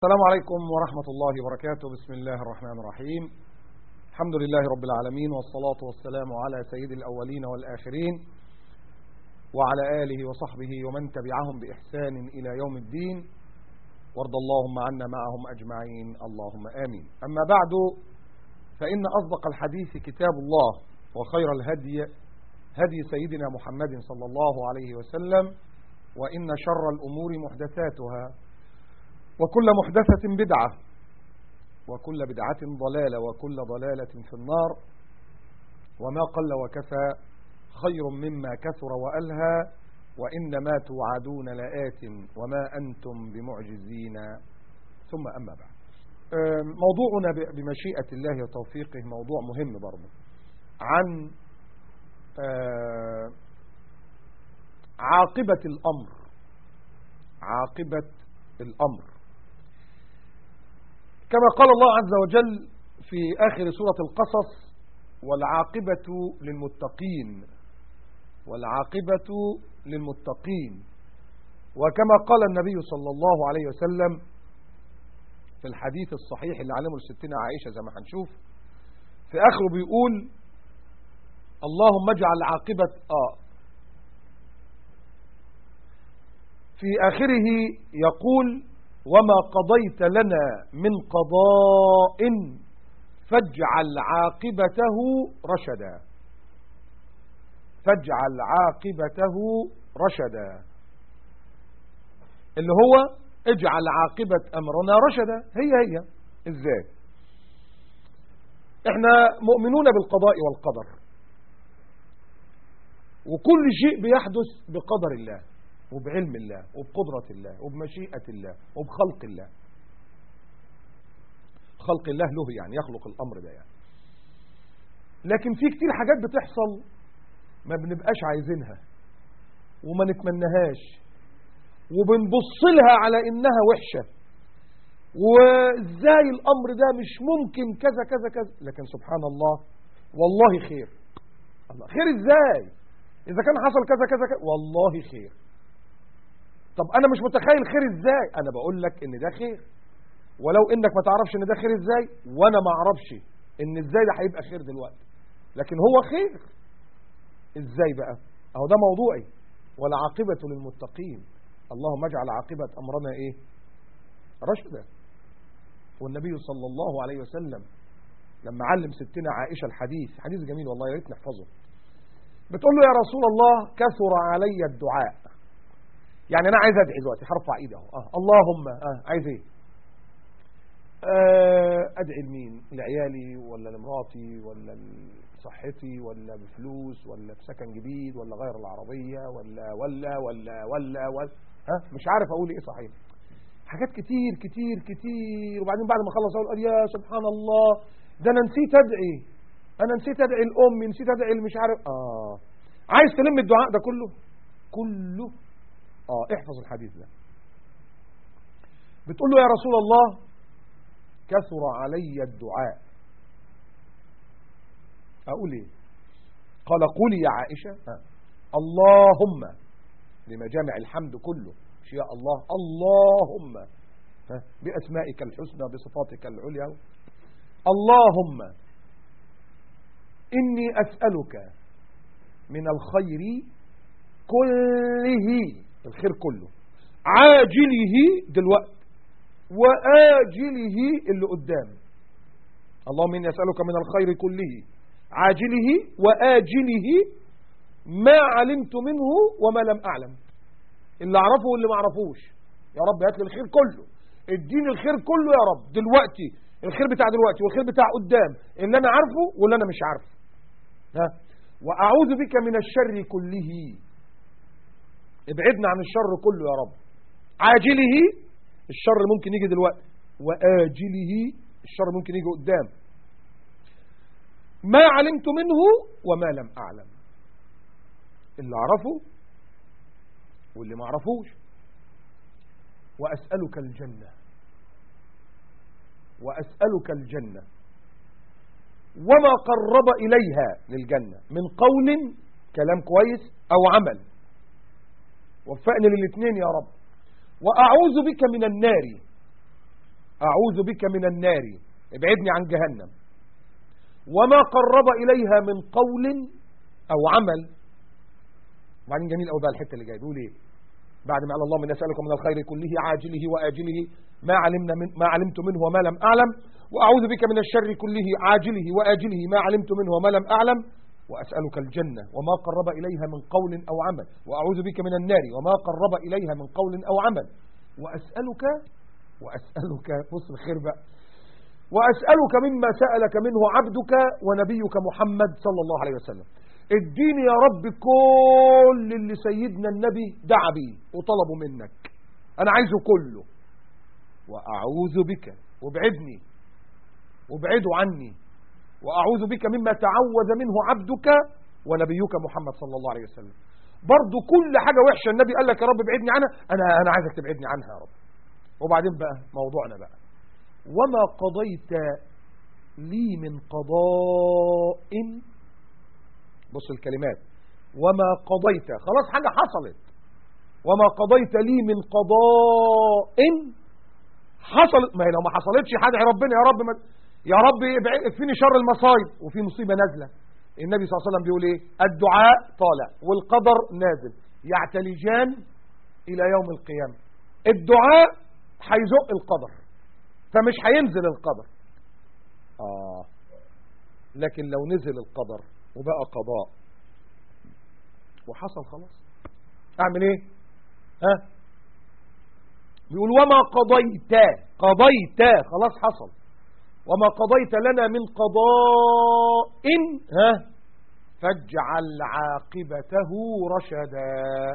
السلام عليكم ورحمة الله وبركاته بسم الله الرحمن الرحيم الحمد لله رب العالمين والصلاة والسلام على سيد الأولين والآخرين وعلى آله وصحبه ومن تبعهم بإحسان إلى يوم الدين وارض اللهم عنا معهم أجمعين اللهم آمين أما بعد فإن أصدق الحديث كتاب الله وخير الهدي هدي سيدنا محمد صلى الله عليه وسلم وإن شر الأمور محدثاتها وكل محدثة بدعة وكل بدعة ضلالة وكل ضلالة في النار وما قل وكفى خير مما كثر وألهى وإنما توعدون لآت وما أنتم بمعجزين ثم أما بعد موضوعنا بمشيئة الله وتوفيقه موضوع مهم برضه عن عاقبة الأمر عاقبة الأمر كما قال الله عز وجل في آخر سورة القصص والعاقبة للمتقين والعاقبة للمتقين وكما قال النبي صلى الله عليه وسلم في الحديث الصحيح اللي علمه لستنا عائشة زي ما هنشوف في آخره بيقول اللهم اجعل عاقبة آه في آخره يقول وما قضيت لنا من قضاء فاجعل عاقبته رشدا فاجعل عاقبته رشدا اللي هو اجعل عاقبة أمرنا رشدا هي هي ازاي احنا مؤمنون بالقضاء والقدر وكل شيء بيحدث بقدر الله وبعلم الله وبقدرة الله وبمشيئة الله وبخلق الله خلق الله له يعني يخلق الأمر ده يعني لكن في كتير حاجات بتحصل ما بنبقاش عايزينها وما نتمنهاش وبنبص لها على إنها وحشة وازاي الأمر ده مش ممكن كذا كذا كذا لكن سبحان الله والله خير الله خير ازاي إذا كان حصل كذا كذا كذا والله خير طب انا مش متخيل خير ازاي انا بقول لك ان ده خير ولو انك ما تعرفش ان ده خير ازاي وانا ما اعرفش ان ازاي ده هيبقى خير دلوقتي لكن هو خير ازاي بقى اهو ده موضوعي والعاقبة للمتقين اللهم اجعل عاقبة امرنا ايه رشدا والنبي صلى الله عليه وسلم لما علم ستنا عائشة الحديث حديث جميل والله يا ريت نحفظه بتقول له يا رسول الله كثر علي الدعاء يعني انا عايز ادعي دلوقتي هرفع ايدي اهو اه اللهم اه عايز ايه آه ادعي لمين لعيالي ولا لمراتي ولا لصحتي ولا بفلوس ولا بسكن جديد ولا غير العربيه ولا ولا ولا ولا ولا ها مش عارف اقول ايه صحيح حاجات كتير كتير كتير وبعدين بعد ما اخلص اقول يا سبحان الله ده انا نسيت ادعي انا نسيت ادعي لامي نسيت ادعي مش عارف اه عايز تلم الدعاء ده كله كله اه احفظ الحديث ده بتقول له يا رسول الله كثر علي الدعاء اقول ايه قال قولي يا عائشة آه. اللهم لمجامع الحمد كله مش يا الله اللهم ها بأسمائك الحسنى بصفاتك العليا اللهم إني أسألك من الخير كله الخير كله عاجله دلوقتي وآجله اللي قدام اللهم إني أسألك من الخير كله عاجله وآجله ما علمت منه وما لم أعلم اللي أعرفه واللي ما أعرفوش يا رب هات لي الخير كله اديني الخير كله يا رب دلوقتي الخير بتاع دلوقتي والخير بتاع قدام اللي أنا عارفه واللي أنا مش عارفه ها وأعوذ بك من الشر كله ابعدنا عن الشر كله يا رب عاجله الشر ممكن يجي دلوقتي وآجله الشر ممكن يجي قدام ما علمت منه وما لم أعلم اللي أعرفه واللي ما أعرفوش وأسألك الجنة وأسألك الجنة وما قرب إليها للجنة من قول كلام كويس أو عمل وفقني للاثنين يا رب وأعوذ بك من النار أعوذ بك من النار ابعدني عن جهنم وما قرب إليها من قول أو عمل وبعدين جميل قوي بقى الحتة اللي جايه بيقول ايه بعد ما قال اللهم إني أسألك من الخير كله عاجله وآجله ما علمنا من ما علمت منه وما لم أعلم وأعوذ بك من الشر كله عاجله وآجله ما علمت منه وما لم أعلم وأسألك الجنة وما قرب إليها من قول أو عمل وأعوذ بك من النار وما قرب إليها من قول أو عمل وأسألك وأسألك بص الخير بقى وأسألك مما سألك منه عبدك ونبيك محمد صلى الله عليه وسلم اديني يا رب كل اللي سيدنا النبي دعا بيه وطلبه منك أنا عايزه كله وأعوذ بك وابعدني وابعده عني وأعوذ بك مما تعوذ منه عبدك ونبيك محمد صلى الله عليه وسلم برضو كل حاجة وحشة النبي قال لك يا رب ابعدني عنها أنا, أنا عايزك تبعدني عنها يا رب وبعدين بقى موضوعنا بقى وما قضيت لي من قضاء بص الكلمات وما قضيت خلاص حاجة حصلت وما قضيت لي من قضاء حصلت ما هي لو ما حصلتش حدعي ربنا يا رب ما يا رب اكفيني شر المصايب وفي مصيبة نازلة النبي صلى الله عليه وسلم بيقول ايه الدعاء طالع والقدر نازل يعتلجان الى يوم القيامة الدعاء هيزق القدر فمش هينزل القدر آه لكن لو نزل القدر وبقى قضاء وحصل خلاص اعمل ايه ها بيقول وما قضيت قضيت خلاص حصل وما قضيت لنا من قضاء ها فاجعل عاقبته رشدا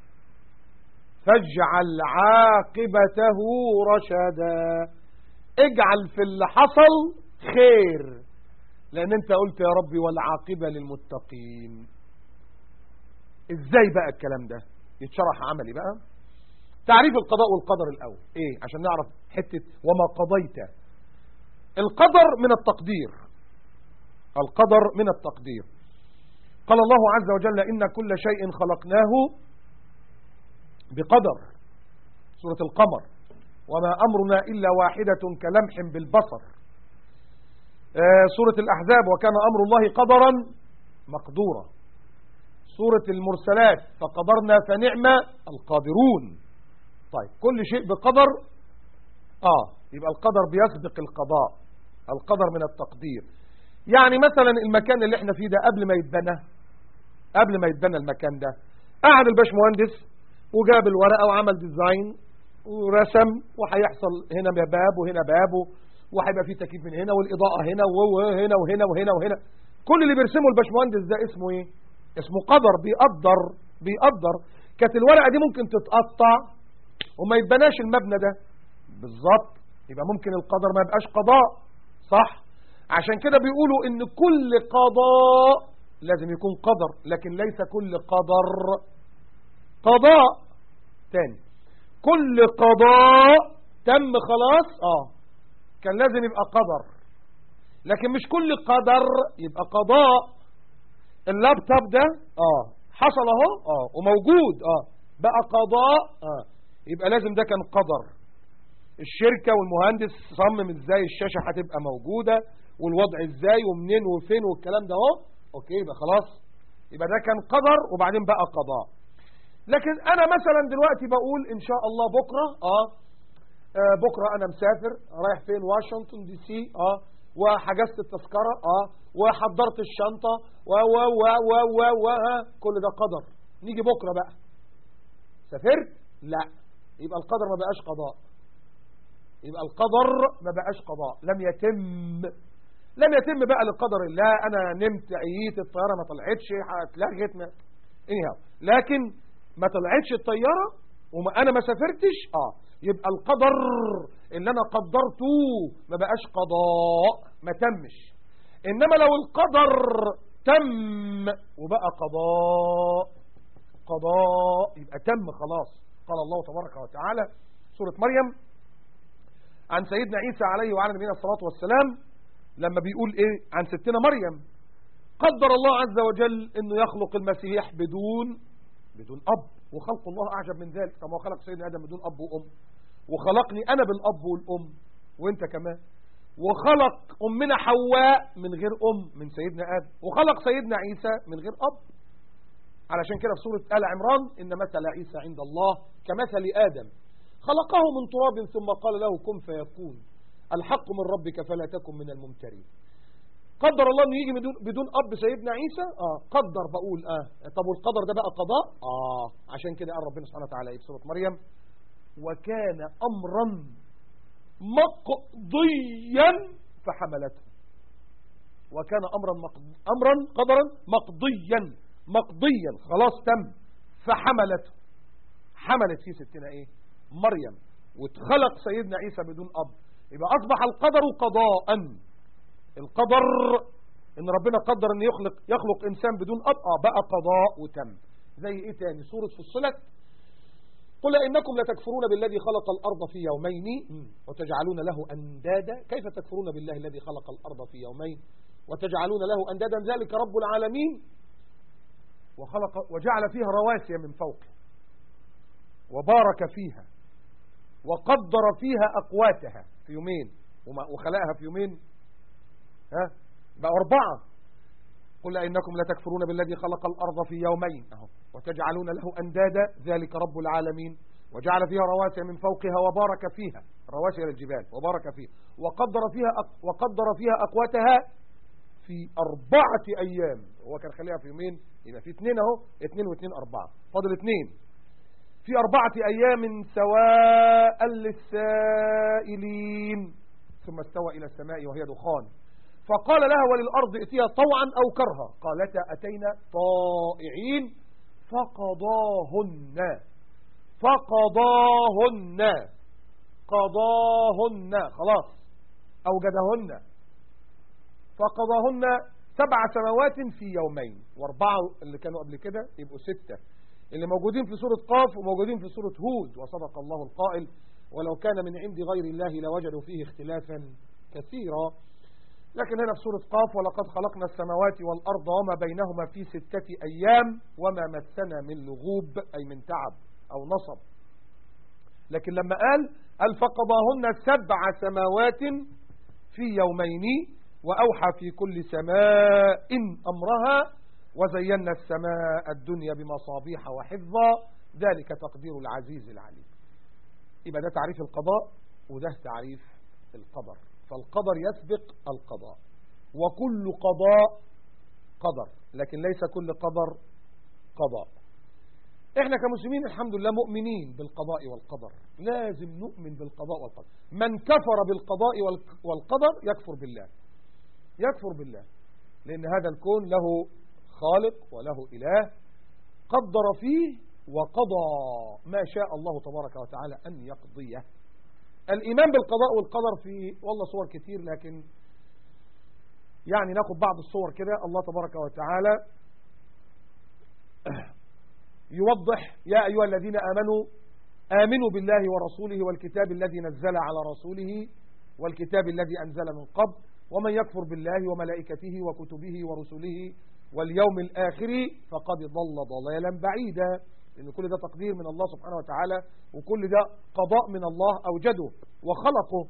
فاجعل عاقبته رشدا اجعل في اللي حصل خير لان انت قلت يا ربي والعاقبة للمتقين ازاي بقى الكلام ده يتشرح عملي بقى تعريف القضاء والقدر الاول ايه عشان نعرف حتة وما قضيت القدر من التقدير القدر من التقدير قال الله عز وجل إن كل شيء خلقناه بقدر سورة القمر وما أمرنا إلا واحدة كلمح بالبصر آه سورة الأحزاب وكان أمر الله قدرا مقدورا سورة المرسلات فقدرنا فنعم القادرون طيب كل شيء بقدر آه يبقى القدر بيسبق القضاء القدر من التقدير يعني مثلا المكان اللي احنا فيه ده قبل ما يتبنى قبل ما يتبنى المكان ده قعد الباش مهندس وجاب الورقة وعمل ديزاين ورسم وهيحصل هنا باب وهنا باب وهيبقى فيه تكييف من هنا والإضاءة هنا وهنا وهنا وهنا وهنا كل اللي بيرسمه الباشمهندس ده اسمه ايه اسمه قدر بيقدر بيقدر كانت الورقة دي ممكن تتقطع وما يتبناش المبنى ده بالظبط يبقى ممكن القدر ما يبقاش قضاء صح عشان كده بيقولوا ان كل قضاء لازم يكون قدر لكن ليس كل قدر قضاء تاني كل قضاء تم خلاص اه كان لازم يبقى قدر لكن مش كل قدر يبقى قضاء اللابتوب ده اه حصل اهو اه وموجود اه بقى قضاء اه يبقى لازم ده كان قدر الشركة والمهندس صمم ازاي الشاشة هتبقى موجودة والوضع ازاي ومنين وفين والكلام ده اهو اوكي يبقى خلاص يبقى ده كان قدر وبعدين بقى قضاء لكن انا مثلا دلوقتي بقول ان شاء الله بكرة اه, آه بكرة انا مسافر رايح فين واشنطن دي سي اه وحجزت التذكرة اه وحضرت الشنطة و و و و و و ها كل ده قدر نيجي بكرة بقى سافرت لا يبقى القدر ما بقاش قضاء يبقى القدر ما بقاش قضاء لم يتم لم يتم بقى لقدر الله انا نمت عييت الطيارة ما طلعتش اتلغت ما anyhow. لكن ما طلعتش الطيارة وما انا ما سافرتش اه يبقى القدر اللي انا قدرته ما بقاش قضاء ما تمش انما لو القدر تم وبقى قضاء قضاء يبقى تم خلاص قال الله تبارك وتعالى سورة مريم عن سيدنا عيسى عليه وعلى نبينا الصلاة والسلام لما بيقول ايه عن ستنا مريم قدر الله عز وجل انه يخلق المسيح بدون بدون اب وخلق الله اعجب من ذلك كما خلق سيدنا ادم بدون اب وام وخلقني انا بالاب والام وانت كمان وخلق أمنا حواء من غير أم من سيدنا آدم وخلق سيدنا عيسى من غير أب علشان كده في سورة آل عمران إن مثل عيسى عند الله كمثل آدم خلقه من تراب ثم قال له كن فيكون الحق من ربك فلا تكن من الممترين قدر الله انه يجي بدون, بدون اب سيدنا عيسى اه قدر بقول اه طب والقدر ده بقى قضاء اه عشان كده قال ربنا سبحانه وتعالى في سوره مريم وكان امرا مقضيا فحملته وكان امرا مقض... امرا قدرا مقضيا مقضيا خلاص تم فحملته حملت فيه ستنا ايه مريم واتخلق سيدنا عيسى بدون اب يبقى اصبح القدر قضاء القدر ان ربنا قدر ان يخلق يخلق انسان بدون اب اه بقى قضاء وتم زي ايه تاني سوره فصلت قل انكم لتكفرون بالذي خلق الارض في يومين وتجعلون له اندادا كيف تكفرون بالله الذي خلق الارض في يومين وتجعلون له اندادا ذلك رب العالمين وخلق وجعل فيها رواسي من فوقه وبارك فيها وقدر فيها اقواتها في يومين وخلقها في يومين ها بقى أربعة قل إنكم لتكفرون بالذي خلق الأرض في يومين أهو وتجعلون له أندادا ذلك رب العالمين وجعل فيها رواسي من فوقها وبارك فيها رواسي للجبال وبارك فيها وقدر فيها أق... وقدر فيها أقواتها في أربعة أيام هو كان خليها في يومين يبقى في اثنين أهو اثنين واثنين أربعة فاضل اثنين في أربعة أيام سواء للسائلين ثم استوى إلى السماء وهي دخان فقال لها وللأرض ائتيها طوعا أو كرها قالتا أتينا طائعين فقضاهن فقضاهن قضاهن خلاص أوجدهن فقضاهن سبع سماوات في يومين واربعة اللي كانوا قبل كده يبقوا ستة اللي موجودين في سورة قاف وموجودين في سورة هود وصدق الله القائل ولو كان من عند غير الله لوجدوا فيه اختلافا كثيرا لكن هنا في سورة قاف ولقد خلقنا السماوات والأرض وما بينهما في ستة أيام وما مسنا من لغوب أي من تعب أو نصب لكن لما قال قال فقضاهن سبع سماوات في يومين وأوحى في كل سماء أمرها وزينا السماء الدنيا بمصابيح وحفظا ذلك تقدير العزيز العليم يبقى ده تعريف القضاء وده تعريف القدر فالقدر يسبق القضاء وكل قضاء قدر لكن ليس كل قدر قضاء احنا كمسلمين الحمد لله مؤمنين بالقضاء والقدر لازم نؤمن بالقضاء والقدر من كفر بالقضاء والقدر يكفر بالله يكفر بالله لأن هذا الكون له خالق وله إله قدر فيه وقضى ما شاء الله تبارك وتعالى أن يقضيه الإيمان بالقضاء والقدر في والله صور كتير لكن يعني ناخد بعض الصور كده الله تبارك وتعالى يوضح يا أيها الذين آمنوا آمنوا بالله ورسوله والكتاب الذي نزل على رسوله والكتاب الذي أنزل من قبل ومن يكفر بالله وملائكته وكتبه ورسله واليوم الآخر فقد ضل ضلالا بعيدا لأن كل ده تقدير من الله سبحانه وتعالى وكل ده قضاء من الله أوجده وخلقه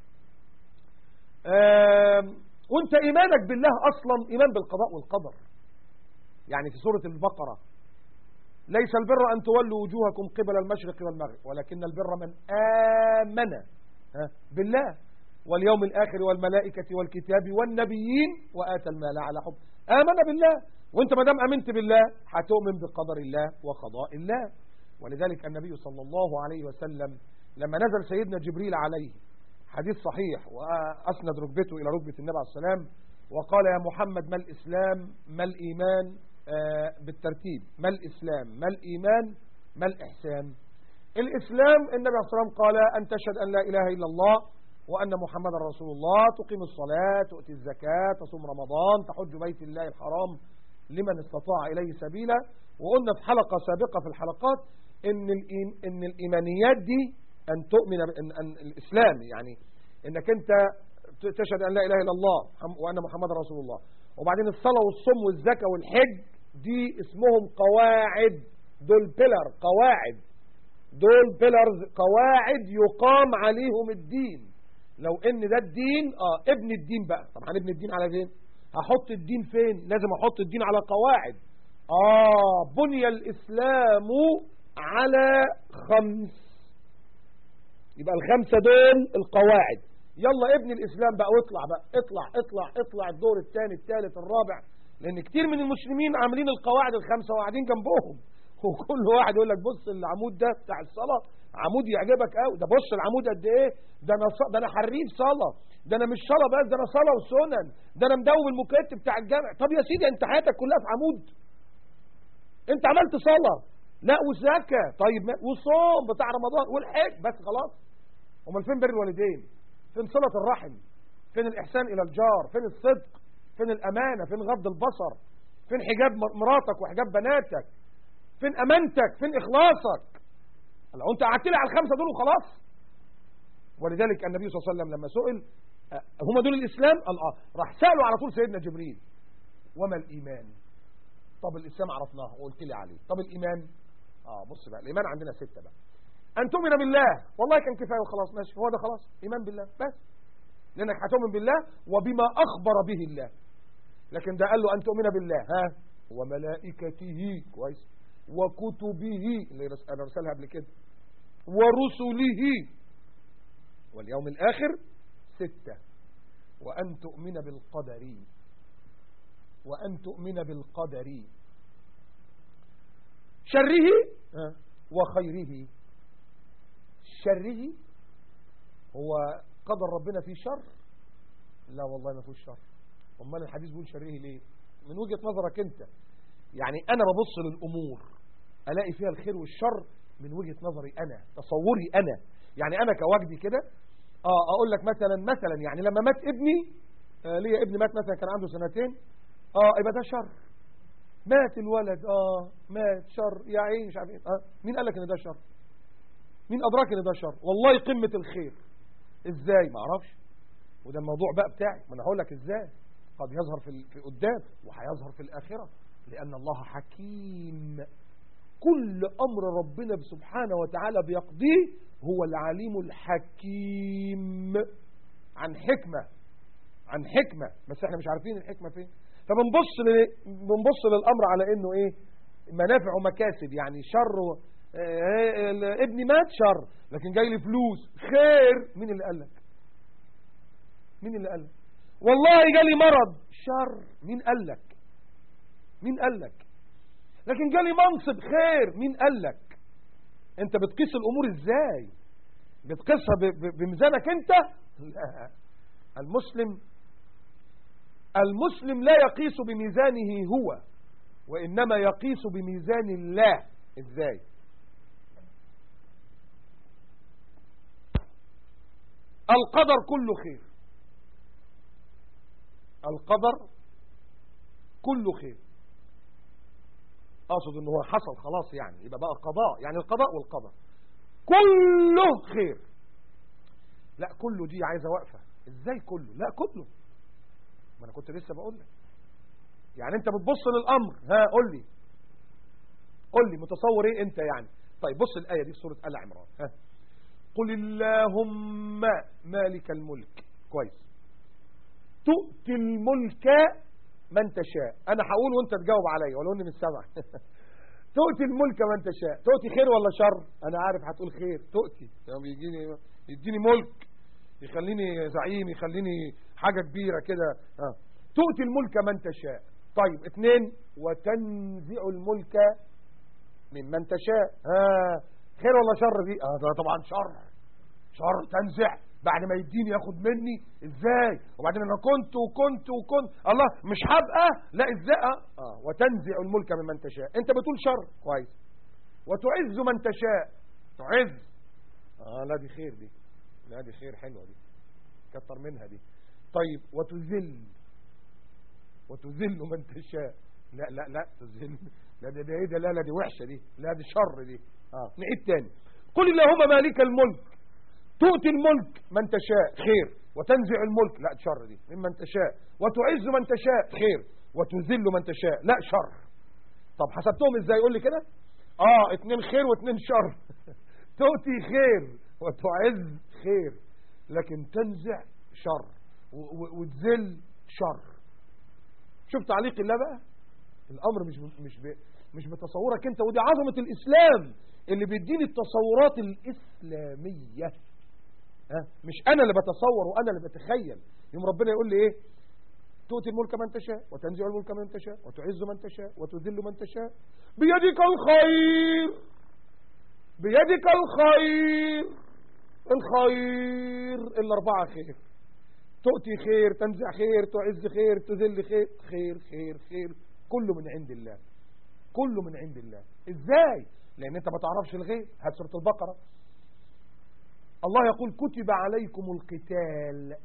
وانت إيمانك بالله أصلا إيمان بالقضاء والقدر يعني في سورة البقرة ليس البر أن تولوا وجوهكم قبل المشرق والمغرب ولكن البر من آمن بالله واليوم الآخر والملائكة والكتاب والنبيين وآتى المال على حب آمن بالله وانت ما دام امنت بالله هتؤمن بقدر الله وقضاء الله ولذلك النبي صلى الله عليه وسلم لما نزل سيدنا جبريل عليه حديث صحيح وأسند ركبته إلى ركبة النبي عليه السلام وقال يا محمد ما الإسلام ما الإيمان آه بالترتيب ما الإسلام ما الإيمان ما الإحسان الإسلام النبي عليه السلام قال أن تشهد أن لا إله إلا الله وأن محمد رسول الله تقيم الصلاة تؤتي الزكاة تصوم رمضان تحج بيت الله الحرام لمن استطاع إليه سبيلا وقلنا في حلقة سابقة في الحلقات إن, إن الإيمانيات دي أن تؤمن إن, أن الإسلام يعني إنك أنت تشهد أن لا إله إلا الله وأن محمد رسول الله وبعدين الصلاة والصوم والزكاة والحج دي اسمهم قواعد دول بيلر قواعد دول بيلرز قواعد يقام عليهم الدين لو ان ده الدين اه ابن الدين بقى طبعا ابن الدين على فين هحط الدين فين لازم احط الدين على قواعد اه بني الاسلام على خمس يبقى الخمسة دول القواعد يلا ابن الاسلام بقى واطلع بقى اطلع اطلع اطلع الدور الثاني الثالث الرابع لان كتير من المسلمين عاملين القواعد الخمسة وقاعدين جنبهم وكل واحد يقول لك بص العمود ده بتاع الصلاة عمود يعجبك قوي ده بص العمود قد ايه ده انا ص... ده انا حريف صلاة ده انا مش صلاة بس ده انا صلاة وسنن ده انا مدوب المكت بتاع الجامع طب يا سيدي انت حياتك كلها في عمود انت عملت صلاة لا وزكاة طيب ما... وصوم بتاع رمضان والحج بس خلاص امال فين بر الوالدين فين صلة الرحم فين الإحسان إلى الجار فين الصدق فين الأمانة فين غض البصر فين حجاب مراتك وحجاب بناتك فين أمانتك فين إخلاصك لو أنت قعدت لي على الخمسة دول وخلاص ولذلك النبي صلى الله عليه وسلم لما سئل هم دول الإسلام قال آه راح سألوا على طول سيدنا جبريل وما الإيمان طب الإسلام عرفناه وقلت لي عليه طب الإيمان آه بص بقى الإيمان عندنا ستة بقى أن تؤمن بالله والله كان كفاية وخلاص ماشي هو ده خلاص إيمان بالله بس لأنك هتؤمن بالله وبما أخبر به الله لكن ده قال له أن تؤمن بالله ها وملائكته كويس وكتبه اللي أنا رسالها قبل كده ورسله واليوم الآخر ستة وأن تؤمن بالقدر وأن تؤمن بالقدر شره وخيره شره هو قدر ربنا فيه شر لا والله ما فيهوش شر امال الحديث بيقول شره ليه من وجهة نظرك انت يعني انا ببص للامور الاقي فيها الخير والشر من وجهة نظري انا تصوري انا يعني انا كوجدي كده اه اقول لك مثلا مثلا يعني لما مات ابني آه ليا ابني مات مثلا كان عنده سنتين اه يبقى ده شر مات الولد اه مات شر يا عيني مش عارف ايه اه مين قال لك ان ده شر مين ادراك ان ده شر والله قمة الخير ازاي ما اعرفش وده الموضوع بقى بتاعي ما انا هقول لك ازاي قد يظهر في في قدام وهيظهر في الاخره لان الله حكيم كل امر ربنا سبحانه وتعالى بيقضيه هو العليم الحكيم عن حكمه عن حكمه بس احنا مش عارفين الحكمه فين فبنبص ل... بنبص للامر على انه ايه منافع ومكاسب يعني شر اه ابني مات شر لكن جاي لي فلوس خير مين اللي قال لك مين اللي قال لك والله جالي مرض شر مين قال لك مين قال لك لكن جالي منصب خير مين قال لك انت بتقيس الامور ازاي بتقيسها بميزانك انت لا المسلم المسلم لا يقيس بميزانه هو وانما يقيس بميزان الله ازاي القدر كله خير القدر كله خير اقصد ان هو حصل خلاص يعني يبقى بقى قضاء يعني القضاء والقدر كله خير لا كله دي عايزه وقفه ازاي كله لا كله ما انا كنت لسه بقول لك يعني انت بتبص للامر ها قول لي قول لي متصور ايه انت يعني طيب بص الايه دي في سوره ال عمران ها قل اللهم مالك الملك كويس تؤتي الملك من تشاء انا هقول وانت تجاوب عليا ولو اني مش سامع تؤتي الملك من تشاء تؤتي خير ولا شر انا عارف هتقول خير تؤتي يعني بيجيني يديني ملك يخليني زعيم يخليني حاجة كبيرة كده ها تؤتي الملك من تشاء طيب اثنين وتنزع الملك ممن تشاء ها خير ولا شر دي اه ده طبعا شر شر تنزع بعد ما يديني ياخد مني ازاي وبعدين انا كنت وكنت وكنت الله مش هبقى لا ازاي اه وتنزع الملك ممن تشاء انت بتقول شر كويس وتعز من تشاء تعز اه لا دي خير دي لا دي خير حلوه دي كتر منها دي طيب وتذل وتذل من تشاء لا لا لا تذل لا ده, ده ايه ده لا لا دي وحشه دي لا دي شر دي اه نعيد تاني قل اللهم مالك الملك تؤتي الملك من تشاء خير وتنزع الملك لا شر دي ممن تشاء وتعز من تشاء خير وتذل من تشاء لا شر طب حسبتهم ازاي قول لي كده اه اتنين خير واتنين شر تؤتي خير وتعز خير لكن تنزع شر وتذل شر شوف تعليق الله بقى الامر مش مش مش بتصورك انت ودي عظمه الاسلام اللي بيديني التصورات الاسلاميه ها مش انا اللي بتصور وانا اللي بتخيل يوم ربنا يقول لي ايه تؤتي الملك من تشاء وتنزع الملك من تشاء وتعز من تشاء وتذل من تشاء بيدك الخير بيدك الخير الخير الأربعة خير تؤتي خير تنزع خير تعز خير تذل خير خير خير خير كله من عند الله كله من عند الله ازاي لان انت ما تعرفش الغيب هات سوره البقره الله يقول كتب عليكم القتال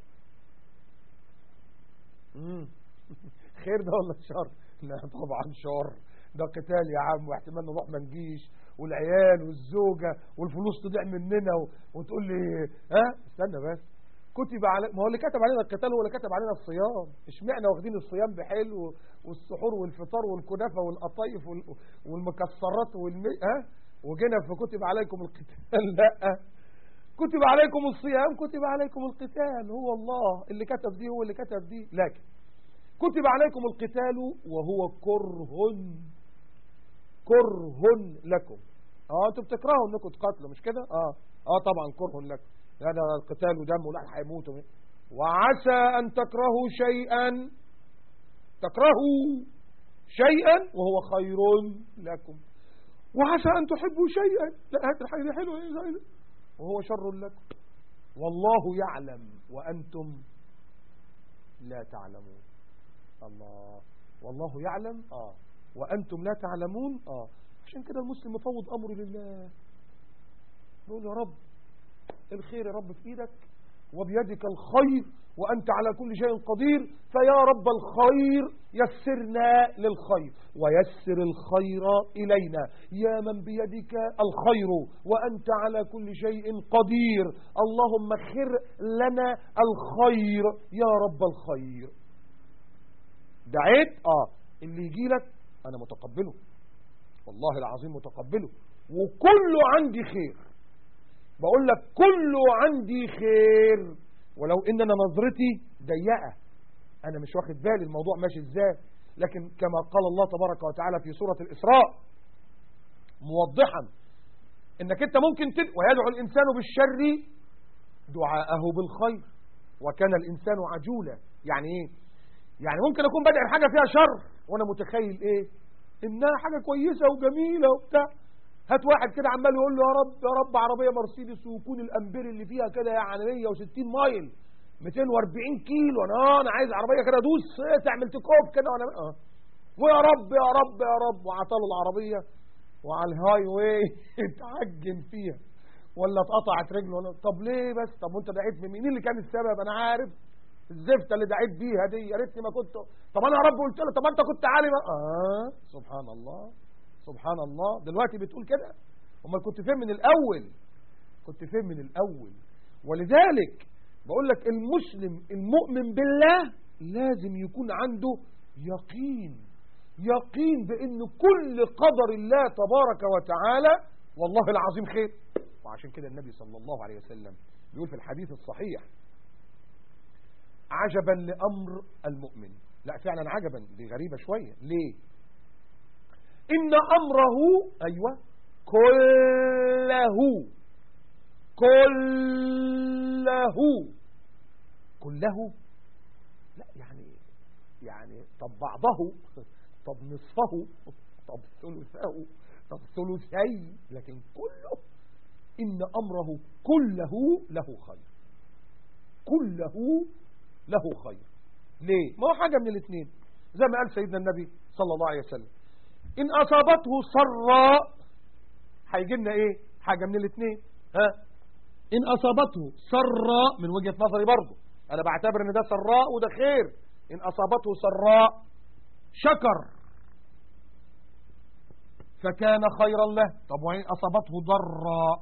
خير ده ولا شر لا طبعا شر ده قتال يا عم واحتمال نروح ما نجيش والعيال والزوجة والفلوس تضيع مننا وتقول لي ها استنى بس كتب على ما هو اللي كتب علينا القتال هو اللي كتب علينا الصيام اشمعنى واخدين الصيام بحلو والسحور والفطار والكنافه والقطايف والمكسرات والمي ها وجينا في كتب عليكم القتال لا كتب عليكم الصيام كتب عليكم القتال هو الله اللي كتب دي هو اللي كتب دي لكن كتب عليكم القتال وهو كره كره لكم اه انتوا بتكرهوا انكم تقاتلوا مش كده اه اه طبعا كره لكم هذا القتال ودم ولا هيموتوا وعسى ان تكرهوا شيئا تكرهوا شيئا وهو خير لكم وعسى ان تحبوا شيئا لا هذا الحاجه حلوه ايه وهو شر لكم والله يعلم وانتم لا تعلمون الله والله يعلم اه وأنتم لا تعلمون آه عشان كده المسلم مفوض أمره لله نقول يا رب الخير يا رب في إيدك وبيدك الخير وأنت على كل شيء قدير فيا رب الخير يسرنا للخير ويسر الخير إلينا يا من بيدك الخير وأنت على كل شيء قدير اللهم خر لنا الخير يا رب الخير دعيت آه اللي يجي لك أنا متقبله والله العظيم متقبله وكله عندي خير بقول لك كله عندي خير ولو ان انا نظرتي ضيقه انا مش واخد بالي الموضوع ماشي ازاي لكن كما قال الله تبارك وتعالى في سورة الإسراء موضحا انك انت ممكن تد... ويدعو الانسان بالشر دعاءه بالخير وكان الانسان عجولا يعني ايه يعني ممكن اكون بدعي حاجة فيها شر وانا متخيل ايه انها حاجة كويسة وجميلة وبتاع هات واحد كده عمال يقول له يا رب يا رب عربية مرسيدس ويكون الامبير اللي فيها كده يعني 160 مايل 240 كيلو انا انا عايز عربية كده ادوس تعمل تكوف كده وانا اه ويا رب يا رب يا رب وعطاله العربية وعلى الهاي واي اتعجن فيها ولا اتقطعت رجله ولا طب ليه بس طب وانت دعيت مين اللي كان السبب انا عارف الزفته اللي دعيت بيها دي يا ريتني ما كنت طب انا يا رب قلت له طب انت كنت عالم اه سبحان الله سبحان الله دلوقتي بتقول كده امال كنت فين من الاول كنت فين من الاول ولذلك بقول لك المسلم المؤمن بالله لازم يكون عنده يقين يقين بان كل قدر الله تبارك وتعالى والله العظيم خير وعشان كده النبي صلى الله عليه وسلم بيقول في الحديث الصحيح عجبا لأمر المؤمن لا فعلا عجبا دي غريبة شوية ليه إن أمره أيوة كله كله كله لا يعني يعني طب بعضه طب نصفه طب ثلثه طب ثلثي لكن كله إن أمره كله له خير كله له خير ليه ما هو حاجة من الاثنين زي ما قال سيدنا النبي صلى الله عليه وسلم إن أصابته سراء هيجي لنا إيه حاجة من الاثنين ها إن أصابته سراء من وجهة نظري برضه أنا بعتبر إن ده سراء وده خير إن أصابته سراء شكر فكان خيرا له طب وإن أصابته ضراء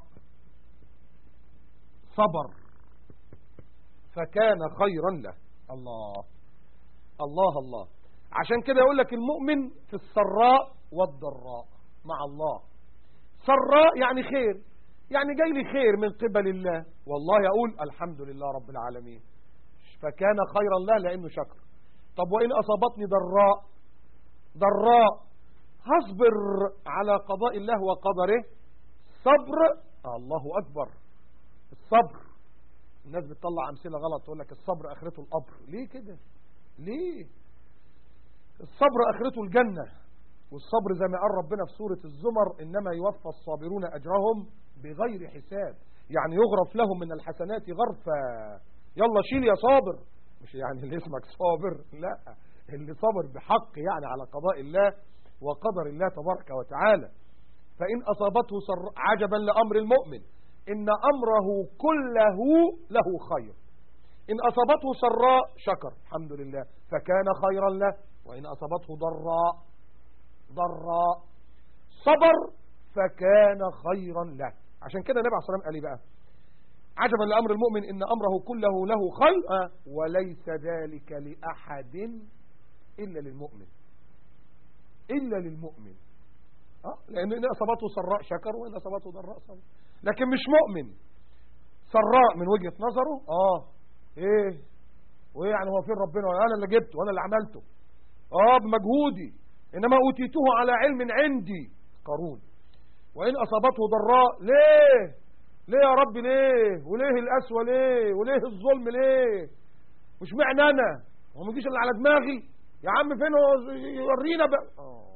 صبر فكان خيرا له الله الله الله عشان كده يقول لك المؤمن في السراء والضراء مع الله سراء يعني خير يعني جاي لي خير من قبل الله والله أقول الحمد لله رب العالمين فكان خيرا له لأنه شكر طب وإن أصابتني ضراء ضراء هصبر على قضاء الله وقدره صبر الله أكبر الصبر الناس بتطلع أمثلة غلط تقول لك الصبر آخرته القبر ليه كده ليه الصبر آخرته الجنة والصبر زي ما قال ربنا في سورة الزمر إنما يوفى الصابرون أجرهم بغير حساب يعني يغرف لهم من الحسنات غرفة يلا شيل يا صابر مش يعني اللي اسمك صابر لا اللي صبر بحق يعني على قضاء الله وقدر الله تبارك وتعالى فإن أصابته سر عجبا لأمر المؤمن إن أمره كله له خير إن أصابته سراء شكر الحمد لله فكان خيرا له وإن أصابته ضراء ضراء صبر فكان خيرا له عشان كده النبي عليه الصلاة والسلام قال لي بقى عجبا لأمر المؤمن إن أمره كله له خير وليس ذلك لأحد إلا للمؤمن إلا للمؤمن أه؟ لأن إن أصابته سراء شكر وإن أصابته ضراء صبر لكن مش مؤمن سراء من وجهة نظره آه إيه وإيه يعني هو فين ربنا وأنا اللي جبته وأنا اللي عملته آه بمجهودي إنما أوتيته على علم عندي قارون وإن أصابته ضراء ليه ليه يا رب ليه وليه الأسوى ليه وليه الظلم ليه مش معنى أنا هو ما يجيش اللي على دماغي يا عم فين هو يورينا بقى آه.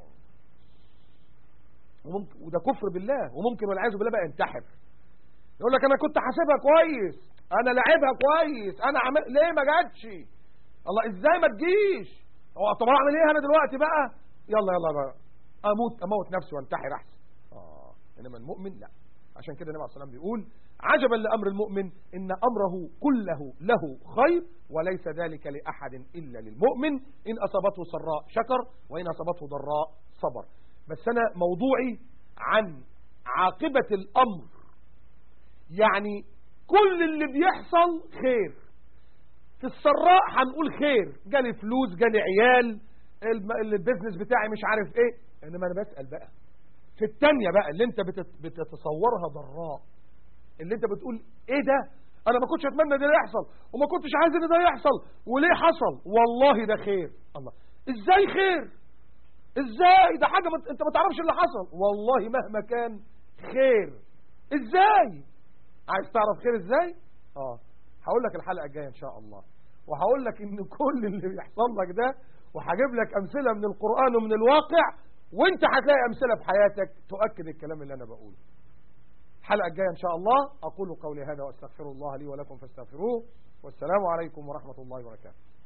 وممكن وده كفر بالله وممكن والعياذ بالله بقى ينتحر يقول لك انا كنت حاسبها كويس انا لعبها كويس انا عمل ليه ما جاتش الله ازاي ما تجيش هو طب اعمل ايه انا دلوقتي بقى يلا يلا بقى اموت اموت نفسي وانتحر احسن اه انما المؤمن لا عشان كده النبي عليه الصلاه والسلام بيقول عجبا لامر المؤمن ان امره كله له خير وليس ذلك لاحد الا للمؤمن ان اصابته سراء شكر وان اصابته ضراء صبر بس أنا موضوعي عن عاقبة الأمر يعني كل اللي بيحصل خير في السراء هنقول خير جالي فلوس جالي عيال البيزنس بتاعي مش عارف ايه انما انا بسأل بقى في التانية بقى اللي انت بتتصورها ضراء اللي انت بتقول ايه ده انا ما كنتش اتمنى ده يحصل وما كنتش عايز ان ده يحصل وليه حصل والله ده خير الله ازاي خير ازاي ده حاجة مت... انت ما تعرفش اللي حصل والله مهما كان خير ازاي عايز تعرف خير ازاي اه هقول لك الحلقة الجاية ان شاء الله وهقول لك ان كل اللي بيحصل لك ده وهجيب لك امثلة من القرآن ومن الواقع وانت هتلاقي امثلة في حياتك تؤكد الكلام اللي انا بقوله الحلقة الجاية ان شاء الله اقول قولي هذا واستغفر الله لي ولكم فاستغفروه والسلام عليكم ورحمة الله وبركاته